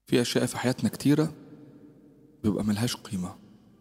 في أشياء في حياتنا كتيرة بيبقى ملهاش قيمة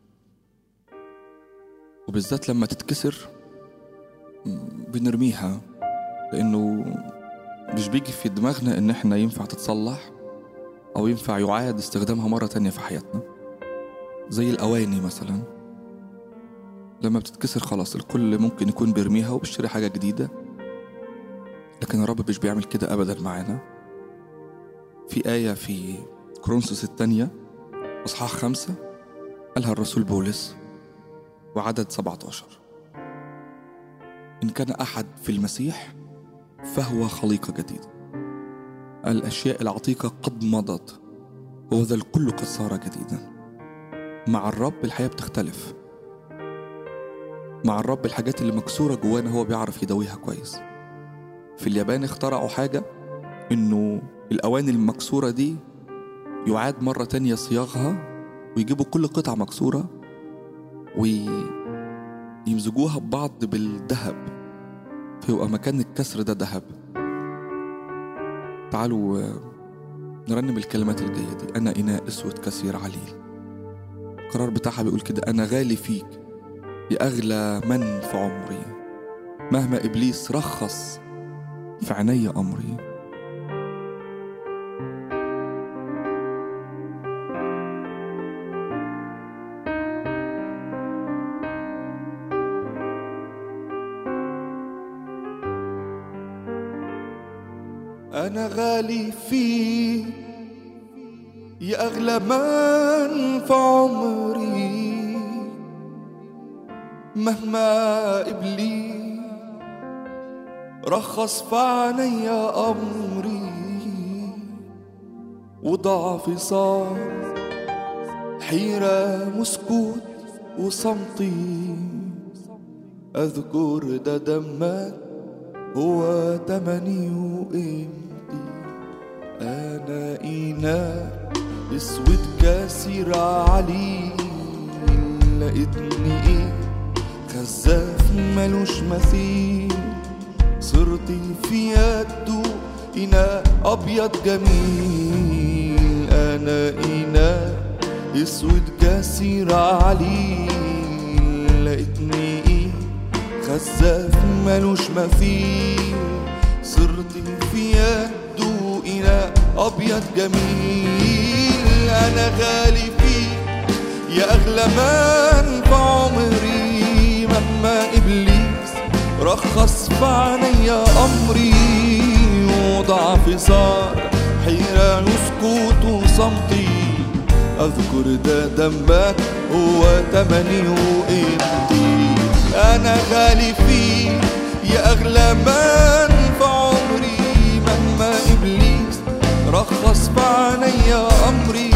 وبالذات لما تتكسر م، بنرميها لأنه مش بيجي في دماغنا إن إحنا ينفع تتصلح أو ينفع يعاد استخدامها مرة تانية في حياتنا زي الأواني مثلا لما بتتكسر خلاص الكل ممكن يكون بيرميها وبيشتري حاجة جديدة لكن الرب مش بيعمل كده أبدا معانا في آية في كرونسوس الثانية أصحاح خمسة قالها الرسول بولس وعدد 17 إن كان أحد في المسيح فهو خليقة جديدة الأشياء العتيقة قد مضت وذا الكل قد صار جديدا مع الرب الحياة بتختلف مع الرب الحاجات اللي مكسورة جوانا هو بيعرف يداويها كويس في اليابان اخترعوا حاجة إنه الأواني المكسورة دي يعاد مرة تانية صياغها ويجيبوا كل قطعة مكسورة ويمزجوها ببعض بالذهب فيبقى مكان الكسر ده ذهب تعالوا آه، نرنم الكلمات الجاية دي أنا إناء أسود كثير عليل القرار بتاعها بيقول كده أنا غالي فيك يا أغلى من في عمري مهما إبليس رخص في عيني أمري أنا غالي فيك يا أغلى من في عمري مهما إبليس رخص في عيني أمري وضعفي صار حيرة وسكوت وصمتي أذكر ده دمك هو تمني وقيمتي أنا إناء اسود كثير عليه لقيتني إيه خزاف ملوش مثيل صرت في يده إناء أبيض جميل أنا إناء اسود كثير عليه لقيتني إيه خزاف ملوش مثيل صرت في يده إناء أبيض جميل أنا غالي فيك يا أغلى من في عمري مهما إبليس رخص في عيني أمري وضعفي صار حيرة وسكوت وصمتي أذكر ده دمك هو تمني وقيمتي أنا غالي فيك يا أغلى من في عمري مهما إبليس رخص في عيني أمري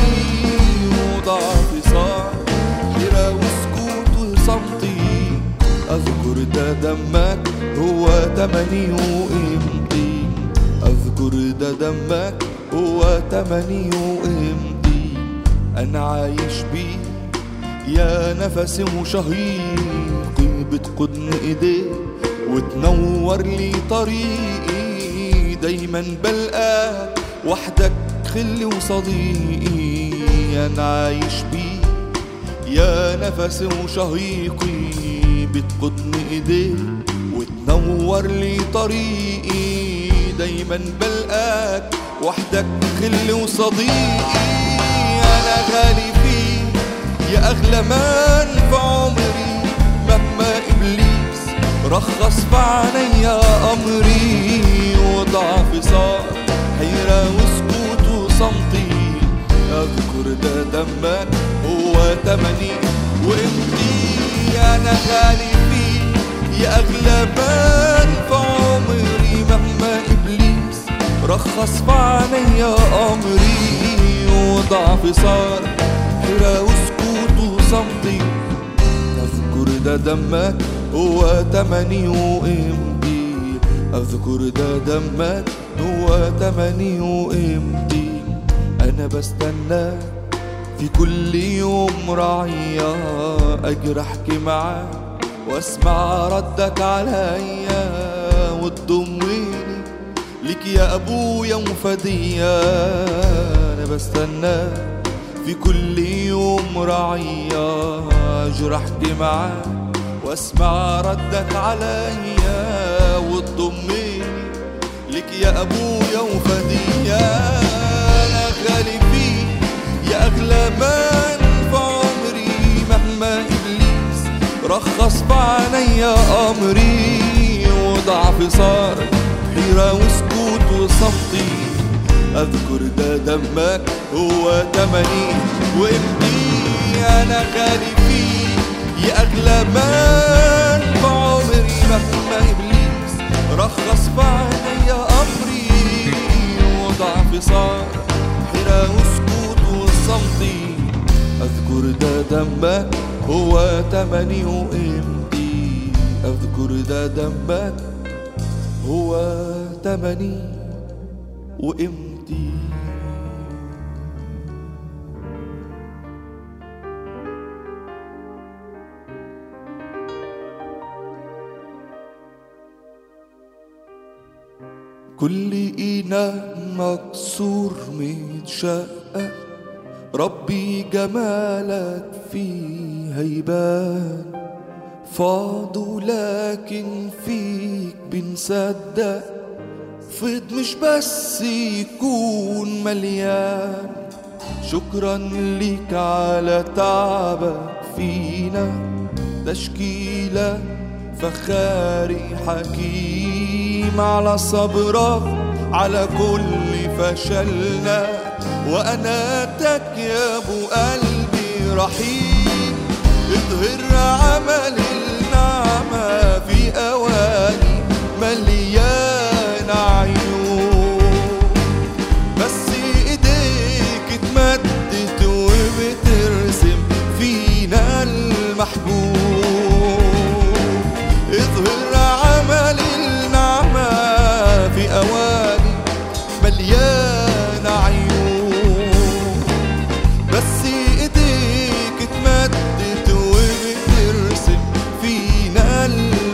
وضعفي صار حيرة وسكوت وصمتي أذكر ده دمك هو تمني وقيمتي أذكر ده دمك هو تمني وقيمتي أنا عايش بيه يا نفسي وشهيقي بتقودني ايديك وتنور لي طريقي دايما بلقاك وحدك خلي وصديقي انا عايش بيه يا نفسي وشهيقي بتقودني ايديك وتنور لي طريقي دايما بلقاك وحدك خلي وصديقي انا غالي فيك يا اغلى من في عمري مهما ابليس رخص في عيني امري وضعفي صار حيرة وسكوت وصمتي اذكر ده دمك هو تمني وانتي انا غالي فيك يا اغلى من في عمري مهما ابليس رخص في عيني امري وضعفي صار حيرة وسكوت وصمتي أذكر ده دمك هو تمني وقيمتي أذكر ده دمك هو تمني وقيمتي أنا بستنى في كل يوم رعية أجي أحكي معاك واسمع ردك عليا وتضمني ليك يا ابويا وفدية انا بستناك في كل يوم رعية جرحت معاك واسمع ردك عليا وتضمني لك يا ابويا وفدية انا غالي فيك يا اغلى من في عمري مهما ابليس رخص بعينيا امري وضعفي صار حيرة وسكوت وصمتي اذكر ده دمك هو تمني وابني انا غالي فيك يا اغلى من في عمري مهما ابليس رخص بعينيا امري وضعفي صار حيرة وسكوت وصمتي اذكر ده دمك هو تمني وقيمتي اذكر ده دمك هو تمني وقيمتي كل إينا مكسور متشقق ربي جمالك فيه هيبان فاض لكن فيك بنصدق فيض مش بس يكون مليان شكرا ليك على تعبك فينا تشكيلة فخاري حكيم على صبرك على كل فشلنا وأناتك يا أبو قلبي رحيم اظهر عمل النعمة في أواني مليان عيون بس ايديك اتمدت وبترسم فينا المحبوب اظهر عمل النعمة في أواني مليان عيون بس ايديك اتمدت وبترسم فينا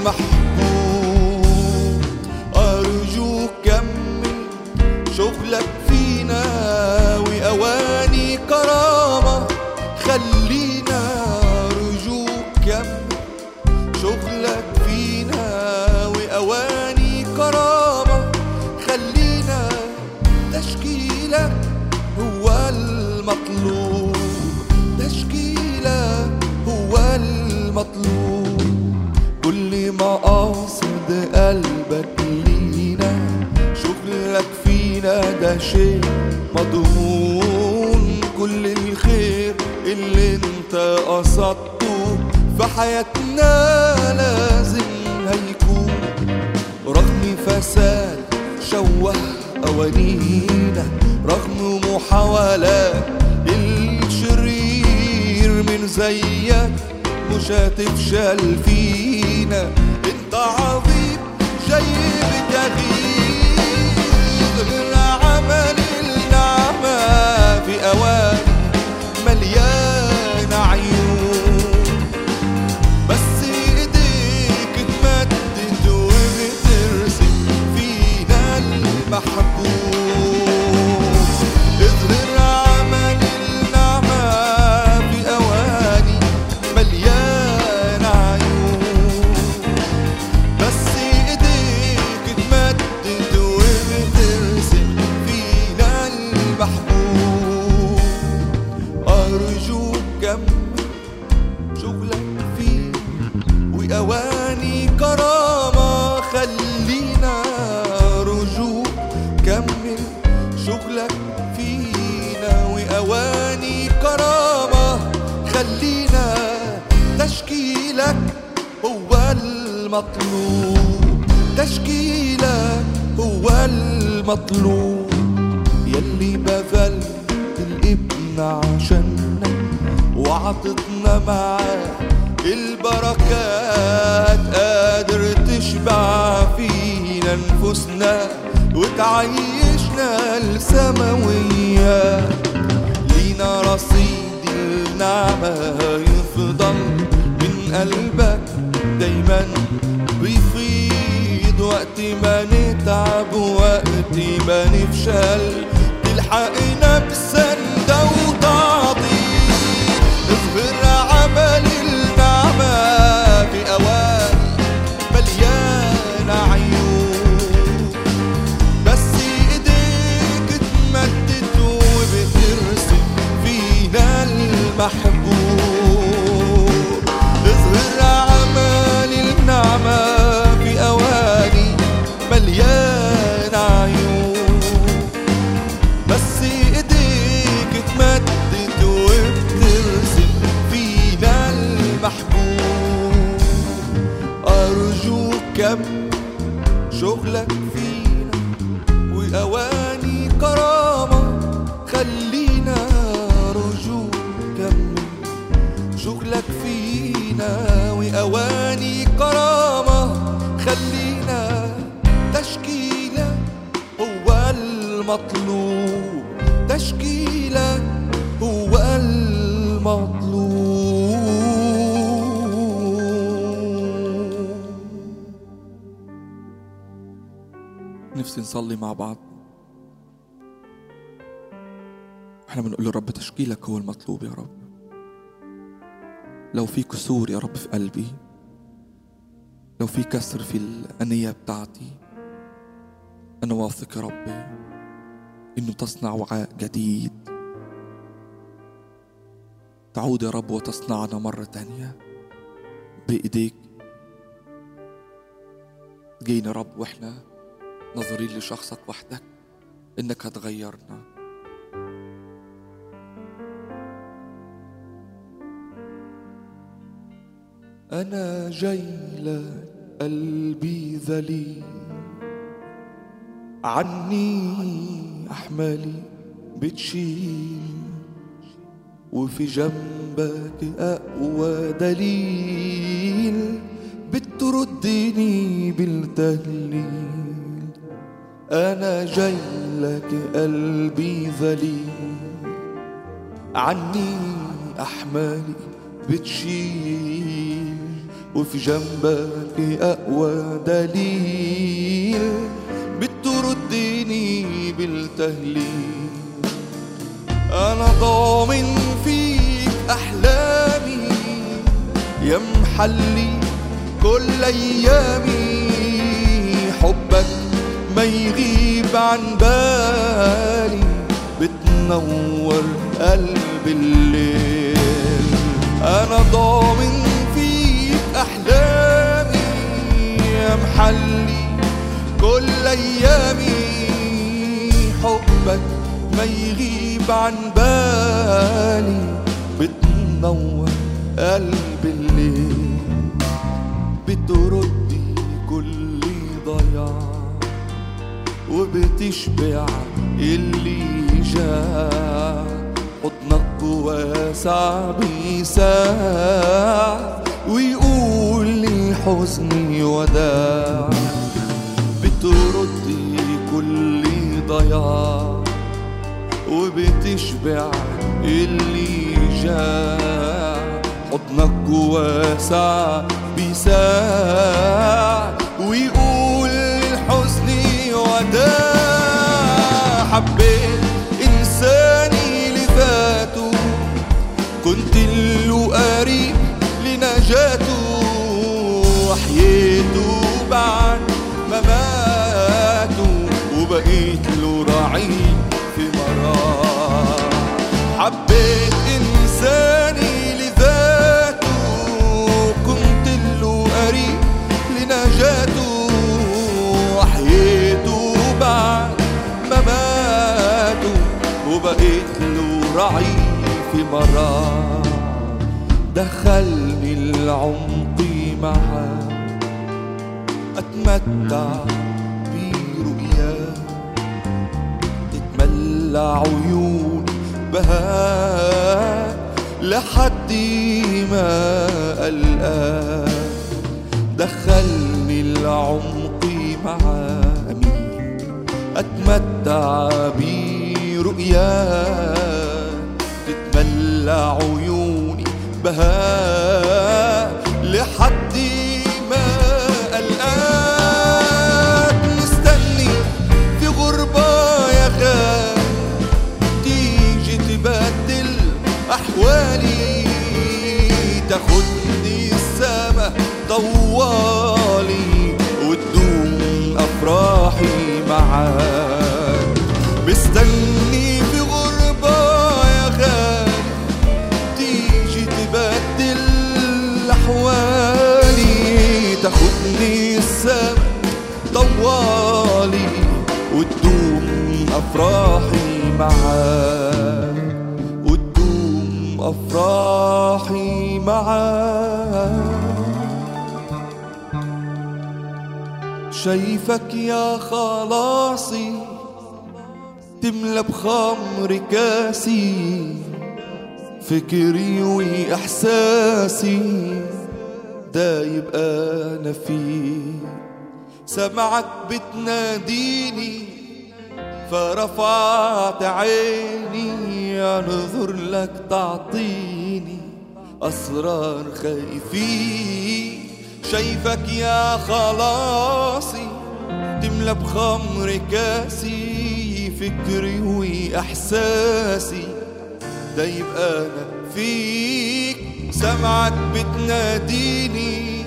المحبوب أرجوك كمل شغلك فينا وأواني كرامة خلينا أرجوك كمل شغلك فينا وأواني كرامة خلينا تشكيلك هو المطلوب تشكيلك هو المطلوب كل مقاصد قلبك لينا شغلك فينا ده شيء مضمون كل الخير اللي انت قصدته في حياتنا لازم هيكون رغم فساد شوه أوانينا رغم محاولات الشرير من زيك مش هتفشل فينا انت عظيم جاي بتغيير عمل النعمة في أواني مليان عيون بس ايديك اتمدت وبترسم فينا المحبوب اظهر عمل النعمة في أواني مليان عيون بس ايديك اتمدت وبترسم فينا المحبوب أرجوك كمل شغلك فيه وأواني كرامة خلينا رجوع كمل شغلك فينا وأواني كرامة خلينا تشكيلك هو المطلوب تشكيلك هو المطلوب يلي بذلت الابن عشاننا وعطتنا معاه البركات قادر تشبع فينا نفوسنا وتعيشنا السماويات لينا رصيد النعمة يفضل من قلبك دايما بيفيض وقت ما نتعب وقت ما نفشل تلحق نفسك المحبوب اظهر أعمال النعمة في أواني مليان عيون بس ايديك اتمدت وبترسم فينا المحبوب أرجوك كم شغلك فينا وأواني كرامة خلينا رجوك كمل شغلك فينا وأواني كرامة خلينا تشكيلة هو المطلوب تشكيلة هو المطلوب نفسي نصلي مع بعض احنا بنقول له رب تشكيلك هو المطلوب يا رب لو في كسور يا رب في قلبي لو في كسر في الأنية بتاعتي أنا واثق يا ربي إنه تصنع وعاء جديد تعود يا رب وتصنعنا مرة تانية بإيديك جينا يا رب وإحنا ناظرين لشخصك وحدك إنك هتغيرنا أنا جاي لك قلبي ذليل عني أحمالي بتشيل وفي جنبك أقوى دليل بتردني بالتهليل أنا جاي لك قلبي ذليل عني أحمالي بتشيل وفي جنبك أقوى دليل بتردني بالتهليل أنا ضامن فيك أحلامي يا محلي كل أيامي حبك ما يغيب عن بالي بتنور قلب الليل أنا ضامن فيك أحلامي يا محلي كل أيامي حبك ما يغيب عن بالي بتنور قلب الليل بتردي كل ضياع وبتشبع اللي جاع حضنك واسع بيساع ويقول للحزن وداع بتردي كل ضياع وبتشبع اللي جاع حضنك واسع بيساع ويقول الحزن وداع حبيت إنساني لذاته كنت له قريب لنجاته وحياته بعد ما ماتوا وبقيت له رعيل في مرار حبيت إنساني لذاته كنت له قريب لنجاته وحياته بعد ما ماتوا وبقيت له رعيل في مرار دخلني العمق معاه أتمتع برؤياه تتملى عيون بهاء لحد ما ألقاه دخلني العمق معاه أمين أتمتع برؤياه تتملى عيوني بهاء لحد ما ألقاك مستني في غربة يا غالي تيجي تبدل أحوالي تاخدني السما طوالي وتدوم أفراحي معاك مستني في غربة يا غالي أفراحي معاك شايفك يا خلاصي تملى بخمر كاسي فكري وإحساسي دايب أنا فيه سمعك بتناديني فرفعت عيني انظر لك تعطيني اسرار خايفين شايفك يا خلاصي تملى بخمر كاسي فكري واحساسي ده يبقى انا فيك سمعك بتناديني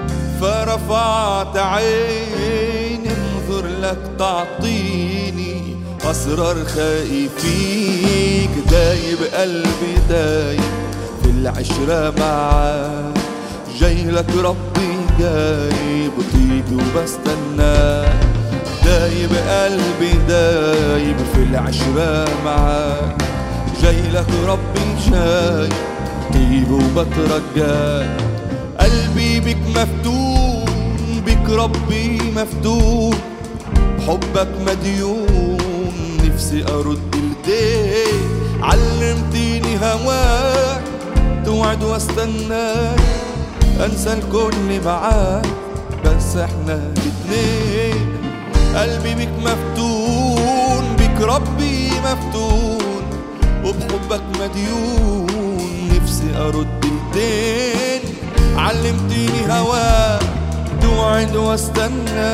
فرفعت عيني انظر لك تعطيني اسرار خايفيك دايب قلبي دايب في العشرة معاك جاي لك ربي جايب طيبي وبستناك دايب قلبي دايب في العشرة معاك جاي لك ربي جاي طيب وبترجاك قلبي بك مفتون بك ربي مفتون حبك مديون نفسي ارد ايديك علمتيني هواك توعد واستناك انسى الكل معاك بس احنا الاتنين قلبي بك مفتون بك ربي مفتون وبحبك مديون نفسي ارد ايدين علمتيني هواك توعد واستنى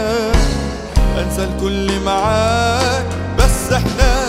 انسى الكل معاك بس احنا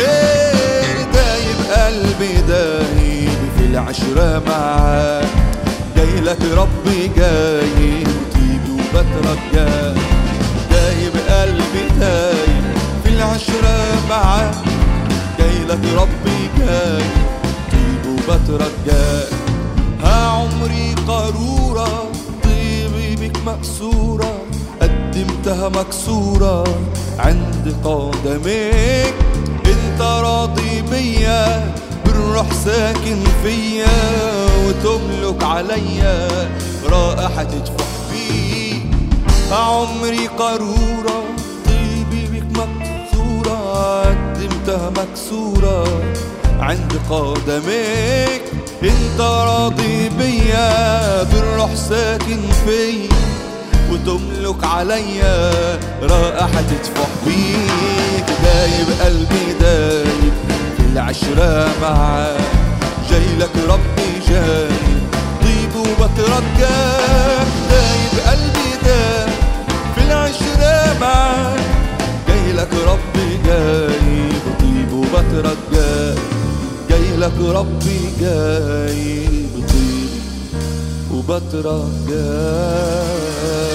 الاتنين دايب قلبي دايب في العشرة معاك جاي لك ربي جاي وتيجي وبترجاك دايب قلبي دايب في العشرة معاك جاي لك ربي جاي تيجي وبترجاك ها عمري قارورة طيبي بك مكسورة قدمتها مكسورة عند قدميك انت راضي بيا بالروح ساكن فيا وتملك عليا رائحة تدفح فيك عمري قارورة طيبي بك مكسورة قدمتها مكسورة عند قدميك انت راضي بيا بالروح ساكن فيا وتملك عليا رائحة تدفح بيك دايب قلبي دايب في العشرة معاك جاي لك ربي جاي طيب وبترجاك دايب قلبي دايب في العشرة معاك جاي لك ربي جاي بطيب وبترجاك جاي لك ربي جاي بطيب وبترجاك